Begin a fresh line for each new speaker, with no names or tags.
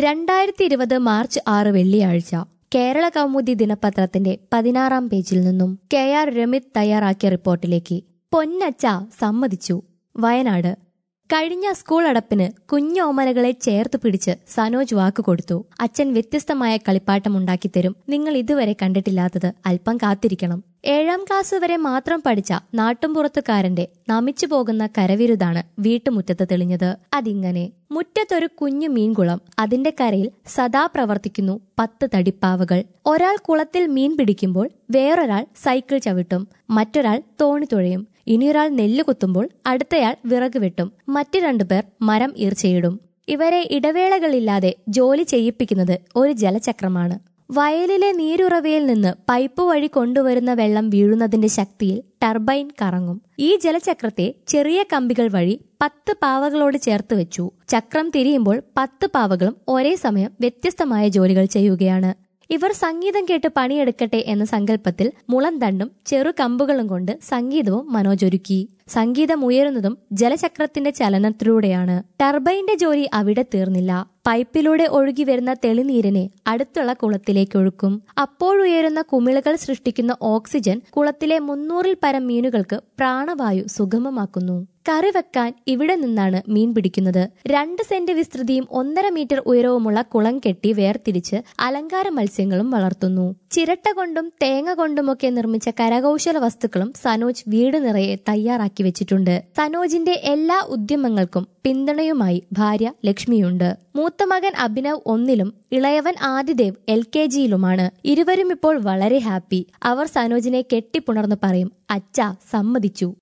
രണ്ടായിരത്തി ഇരുപത് മാർച്ച് ആറ് വെള്ളിയാഴ്ച കേരള കൗമുദി ദിനപത്രത്തിന്റെ പതിനാറാം പേജിൽ നിന്നും കെ ആർ രമിത് തയ്യാറാക്കിയ റിപ്പോർട്ടിലേക്ക് പൊന്നച്ച സമ്മതിച്ചു വയനാട് കഴിഞ്ഞ സ്കൂൾ അടപ്പിന് കുഞ്ഞോമനകളെ ചേർത്ത് പിടിച്ച് സനോജ് വാക്ക് കൊടുത്തു അച്ഛൻ വ്യത്യസ്തമായ കളിപ്പാട്ടം ഉണ്ടാക്കിത്തരും നിങ്ങൾ ഇതുവരെ കണ്ടിട്ടില്ലാത്തത് അല്പം കാത്തിരിക്കണം ഏഴാം ക്ലാസ് വരെ മാത്രം പഠിച്ച നാട്ടുംപുറത്തുകാരന്റെ നമിച്ചു പോകുന്ന കരവിരുതാണ് വീട്ടുമുറ്റത്ത് തെളിഞ്ഞത് അതിങ്ങനെ മുറ്റത്തൊരു കുഞ്ഞു മീൻകുളം അതിന്റെ കരയിൽ സദാ പ്രവർത്തിക്കുന്നു പത്ത് തടിപ്പാവകൾ ഒരാൾ കുളത്തിൽ മീൻ പിടിക്കുമ്പോൾ വേറൊരാൾ സൈക്കിൾ ചവിട്ടും മറ്റൊരാൾ തോണി തുഴയും ഇനിയൊരാൾ നെല്ല് കുത്തുമ്പോൾ അടുത്തയാൾ വിറക് വെട്ടും മറ്റു രണ്ടുപേർ മരം ഈർച്ചയിടും ഇവരെ ഇടവേളകളില്ലാതെ ജോലി ചെയ്യിപ്പിക്കുന്നത് ഒരു ജലചക്രമാണ് വയലിലെ നീരുറവയിൽ നിന്ന് പൈപ്പ് വഴി കൊണ്ടുവരുന്ന വെള്ളം വീഴുന്നതിന്റെ ശക്തിയിൽ ടർബൈൻ കറങ്ങും ഈ ജലചക്രത്തെ ചെറിയ കമ്പികൾ വഴി പത്ത് പാവകളോട് ചേർത്ത് വെച്ചു ചക്രം തിരിയുമ്പോൾ പത്ത് പാവകളും ഒരേ സമയം വ്യത്യസ്തമായ ജോലികൾ ചെയ്യുകയാണ് ഇവർ സംഗീതം കേട്ട് പണിയെടുക്കട്ടെ എന്ന സങ്കല്പത്തിൽ മുളം തണ്ടും ചെറു കമ്പുകളും കൊണ്ട് സംഗീതവും മനോജൊരുക്കി സംഗീതം ഉയരുന്നതും ജലചക്രത്തിന്റെ ചലനത്തിലൂടെയാണ് ടർബൈന്റെ ജോലി അവിടെ തീർന്നില്ല പൈപ്പിലൂടെ ഒഴുകി വരുന്ന തെളിനീരിനെ അടുത്തുള്ള കുളത്തിലേക്ക് ഒഴുക്കും അപ്പോഴുയരുന്ന കുമിളകൾ സൃഷ്ടിക്കുന്ന ഓക്സിജൻ കുളത്തിലെ മുന്നൂറിൽ പരം മീനുകൾക്ക് പ്രാണവായു സുഗമമാക്കുന്നു കറി വെക്കാൻ ഇവിടെ നിന്നാണ് മീൻ പിടിക്കുന്നത് രണ്ട് സെന്റ് വിസ്തൃതിയും ഒന്നര മീറ്റർ ഉയരവുമുള്ള കുളം കെട്ടി വേർതിരിച്ച് അലങ്കാര മത്സ്യങ്ങളും വളർത്തുന്നു ചിരട്ട കൊണ്ടും തേങ്ങ കൊണ്ടുമൊക്കെ നിർമ്മിച്ച കരകൗശല വസ്തുക്കളും സനോജ് വീട് നിറയെ തയ്യാറാക്കി വെച്ചിട്ടുണ്ട് സനോജിന്റെ എല്ലാ ഉദ്യമങ്ങൾക്കും പിന്തുണയുമായി ഭാര്യ ലക്ഷ്മിയുണ്ട് മൂത്ത മകൻ അഭിനവ് ഒന്നിലും ഇളയവൻ ആദിദേവ് എൽ കെ ജിയിലുമാണ് ഇരുവരും ഇപ്പോൾ വളരെ ഹാപ്പി അവർ സനോജിനെ കെട്ടിപ്പുണർന്നു പറയും അച്ഛ സമ്മതിച്ചു